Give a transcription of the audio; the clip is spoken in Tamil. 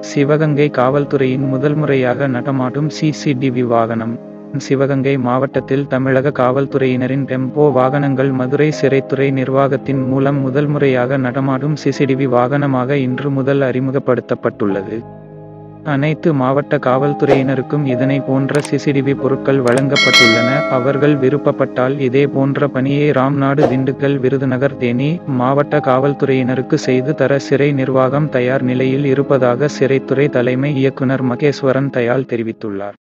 சிவகங்கை காவல்துறையின் முதல் முறையாக நடமாடும் சிசிடிவி வாகனம் சிவகங்கை மாவட்டத்தில் தமிழக காவல்துறையினரின் டெம்போ வாகனங்கள் மதுரை சிறைத்துறை நிர்வாகத்தின் மூலம் முதல் முறையாக நடமாடும் சிசிடிவி வாகனமாக இன்று முதல் அறிமுகப்படுத்தப்பட்டுள்ளது அனைத்து மாவட்ட காவல்துறையினருக்கும் இதனை போன்ற சிசிடிவி பொருட்கள் வழங்கப்பட்டுள்ளன அவர்கள் விருப்பப்பட்டால் இதே போன்ற பணியை ராம்நாடு திண்டுக்கல் விருதுநகர் தேனி மாவட்ட காவல்துறையினருக்கு செய்து தர சிறை நிர்வாகம் தயார் நிலையில் இருப்பதாக சிறைத்துறை தலைமை இயக்குனர் மகேஸ்வரன் தயாள் தெரிவித்துள்ளார்